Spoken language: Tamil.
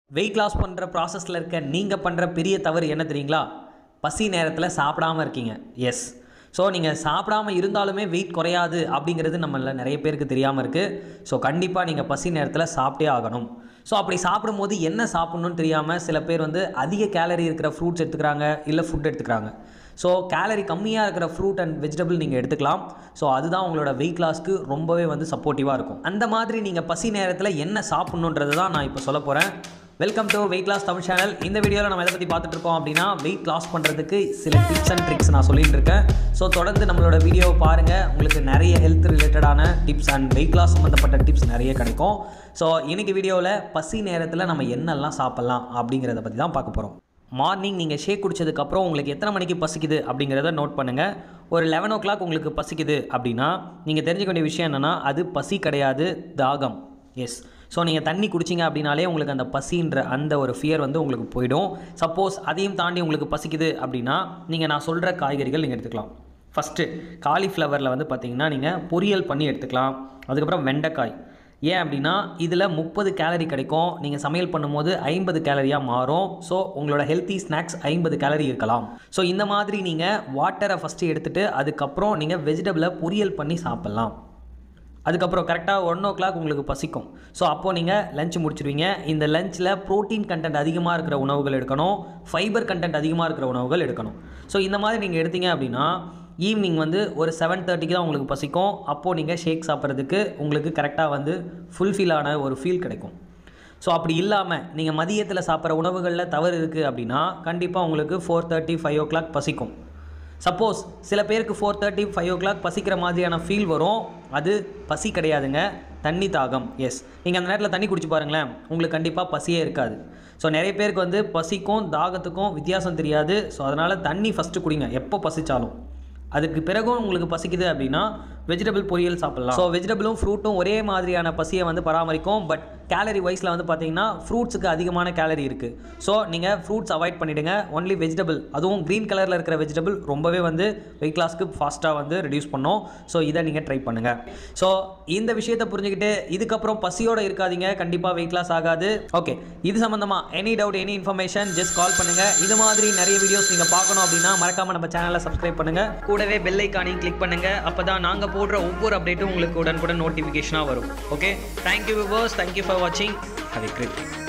வெயிட் லாஸ் பண்ணுற ப்ராசஸில் இருக்க நீங்கள் பண்ணுற பெரிய தவறு என்ன தெரியுங்களா பசி நேரத்தில் சாப்பிடாம இருக்கீங்க எஸ் ஸோ நீங்கள் சாப்பிடாம இருந்தாலுமே வெயிட் குறையாது அப்படிங்கிறது நம்மள நிறைய பேருக்கு தெரியாமல் இருக்குது ஸோ கண்டிப்பாக நீங்கள் பசி நேரத்தில் சாப்பிட்டே ஆகணும் ஸோ அப்படி சாப்பிடும்போது என்ன சாப்பிட்ணுன்னு தெரியாமல் சில பேர் வந்து அதிக கேலரி இருக்கிற ஃப்ரூட்ஸ் எடுத்துக்கிறாங்க இல்லை ஃபுட் எடுத்துக்கிறாங்க ஸோ கேலரி கம்மியாக இருக்கிற ஃப்ரூட் அண்ட் வெஜிடபிள் நீங்கள் எடுத்துக்கலாம் ஸோ அதுதான் உங்களோட வெயிட் லாஸ்க்கு ரொம்பவே வந்து சப்போர்ட்டிவாக இருக்கும் அந்த மாதிரி நீங்கள் பசி நேரத்தில் என்ன சாப்பிட்ணுன்றது தான் நான் இப்போ சொல்ல போகிறேன் welcome to weight loss Tamil channel இந்த வீடியோவில் நம்ம எதை பற்றி பார்த்துட்டு இருக்கோம் அப்படின்னா வெயிட் லாஸ் பண்ணுறதுக்கு சில டிப்ஸ் அண்ட் ட்ரிக்ஸ் நான் சொல்லிட்டு இருக்கேன் ஸோ தொடர்ந்து நம்மளோட வீடியோவை பாருங்கள் உங்களுக்கு நிறைய ஹெல்த் ரிலேட்டடான டிப்ஸ் அண்ட் வெயிட் லாஸ் சம்மந்தப்பட்ட டிப்ஸ் நிறைய கிடைக்கும் ஸோ இன்னைக்கு வீடியோவில் பசி நேரத்தில் நம்ம என்னெல்லாம் சாப்பிட்லாம் அப்படிங்கிறத பற்றி தான் பார்க்க போகிறோம் மார்னிங் நீங்கள் ஷேக் குடிச்சதுக்கப்புறம் உங்களுக்கு எத்தனை மணிக்கு பசிக்குது அப்படிங்கிறத நோட் பண்ணுங்கள் ஒரு லெவன் ஓ கிளாக் உங்களுக்கு பசிக்குது அப்படின்னா நீங்கள் தெரிஞ்சுக்க வேண்டிய விஷயம் என்னென்னா அது பசி கிடையாது தாகம் எஸ் ஸோ நீங்கள் தண்ணி குடிச்சிங்க அப்படின்னாலே உங்களுக்கு அந்த பசின்ற அந்த ஒரு ஃபியர் வந்து உங்களுக்கு போயிடும் சப்போஸ் அதையும் தாண்டி உங்களுக்கு பசிக்குது அப்படின்னா நீங்கள் நான் சொல்கிற காய்கறிகள் நீங்கள் எடுத்துக்கலாம் ஃபஸ்ட்டு காலிஃப்ளவரில் வந்து பார்த்தீங்கன்னா நீங்கள் பொரியல் பண்ணி எடுத்துக்கலாம் அதுக்கப்புறம் வெண்டைக்காய் ஏன் அப்படின்னா இதில் முப்பது கேலரி கிடைக்கும் நீங்கள் சமையல் பண்ணும்போது ஐம்பது கேலரியாக மாறும் ஸோ உங்களோட ஹெல்த்தி ஸ்நாக்ஸ் ஐம்பது கேலரி இருக்கலாம் ஸோ இந்த மாதிரி நீங்கள் வாட்டரை ஃபஸ்ட்டு எடுத்துகிட்டு அதுக்கப்புறம் நீங்கள் வெஜிடபிளை பொரியல் பண்ணி சாப்பிட்லாம் அதுக்கப்புறம் கரெக்டாக ஒன் ஓ கிளாக் உங்களுக்கு பசிக்கும் ஸோ அப்போது நீங்கள் லஞ்ச் முடிச்சிருவீங்க இந்த லஞ்சில் ப்ரோட்டீன் கண்டென்ட் அதிகமாக இருக்கிற உணவுகள் எடுக்கணும் ஃபைபர் கண்டென்ட் அதிகமாக இருக்கிற உணவுகள் எடுக்கணும் ஸோ இந்த மாதிரி நீங்கள் எடுத்தீங்க அப்படின்னா ஈவினிங் வந்து ஒரு செவன் தேர்ட்டிக்கு தான் உங்களுக்கு பசிக்கும் அப்போது நீங்கள் ஷேக் சாப்பிட்றதுக்கு உங்களுக்கு கரெக்டாக வந்து ஃபுல்ஃபில்லான ஒரு ஃபீல் கிடைக்கும் ஸோ அப்படி இல்லாமல் நீங்கள் மதியத்தில் சாப்பிட்ற உணவுகளில் தவறு இருக்குது அப்படின்னா கண்டிப்பாக உங்களுக்கு four thirty five o'clock பசிக்கும் சப்போஸ் சில பேருக்கு four thirty five o'clock பசிக்கிற மாதிரியான ஃபீல் வரும் அது பசி கிடையாதுங்க தண்ணி தாகம் எஸ் நீங்கள் அந்த நேரத்தில் தண்ணி குடிச்சு பாருங்களேன் உங்களுக்கு கண்டிப்பாக பசியே இருக்காது ஸோ நிறைய பேருக்கு வந்து பசிக்கும் தாகத்துக்கும் வித்தியாசம் தெரியாது ஸோ அதனால் தண்ணி ஃபஸ்ட்டு குடிங்க எப்போ பசிச்சாலும் அதுக்கு பிறகும் உங்களுக்கு பசிக்குது அப்படின்னா வெஜிடபிள் பொரியல் சாப்பிட்லாம் ஸோ வெஜிடபிளும் ஃப்ரூட்டும் ஒரே மாதிரியான பசியை வந்து பராமரிக்கும் பட் கேலரி வைஸில் வந்து பார்த்தீங்கன்னா ஃப்ரூட்ஸுக்கு அதிகமான கேலரி இருக்குது ஸோ நீங்கள் ஃப்ரூட்ஸ் அவாய்ட் பண்ணிவிடுங்க ஒன்லி வெஜிடபிள் அதுவும் க்ரீன் கலரில் இருக்கிற வெஜிடபிள் ரொம்பவே வந்து வெயிட் லாஸ்க்கு ஃபாஸ்ட்டாக வந்து ரெடியூஸ் பண்ணும் ஸோ இதை நீங்கள் ட்ரை பண்ணுங்கள் ஸோ இந்த விஷயத்தை புரிஞ்சுக்கிட்டு இதுக்கப்புறம் பசியோடு இருக்காதீங்க கண்டிப்பாக வெயிட் லாஸ் ஆகாது ஓகே இது சம்மந்தமாக any doubt any information just call பண்ணுங்கள் இது மாதிரி நிறைய வீடியோஸ் நீங்கள் பார்க்கணும் அப்படின்னா மறக்காமல் நம்ம சேனலை சப்ஸ்கிரைப் பண்ணுங்கள் கூடவே பெல் ஐக்கானையும் கிளிக் பண்ணுங்கள் அப்போ தான் நாங்கள் போடுற ஒவ்வொரு அப்டேட்டும் உங்களுக்கு உடனுக்குடன் நோட்டிஃபிகேஷனாக வரும் okay thank you viewers thank you for வாட்சிங் ஹரி கிரிட்